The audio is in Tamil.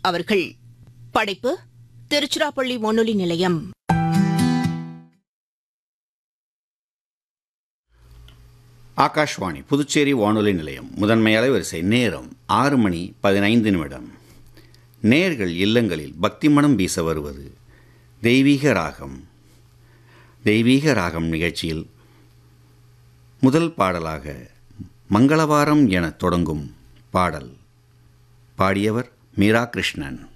அவர்கள் படைப்பு திருச்சிராப்பள்ளி வானொலி நிலையம் ஆகாஷ்வாணி புதுச்சேரி வானொலி நிலையம் முதன்மை அலைவரிசை நேரம் ஆறு மணி பதினைந்து நிமிடம் நேர்கள் இல்லங்களில் பக்தி மனம் வீச வருவது தெய்வீக ராகம் தெய்வீக ராகம் நிகழ்ச்சியில் முதல் பாடலாக மங்களவாரம் என தொடங்கும் பாடல் பாடியவர் மீரா கிருஷ்ணன்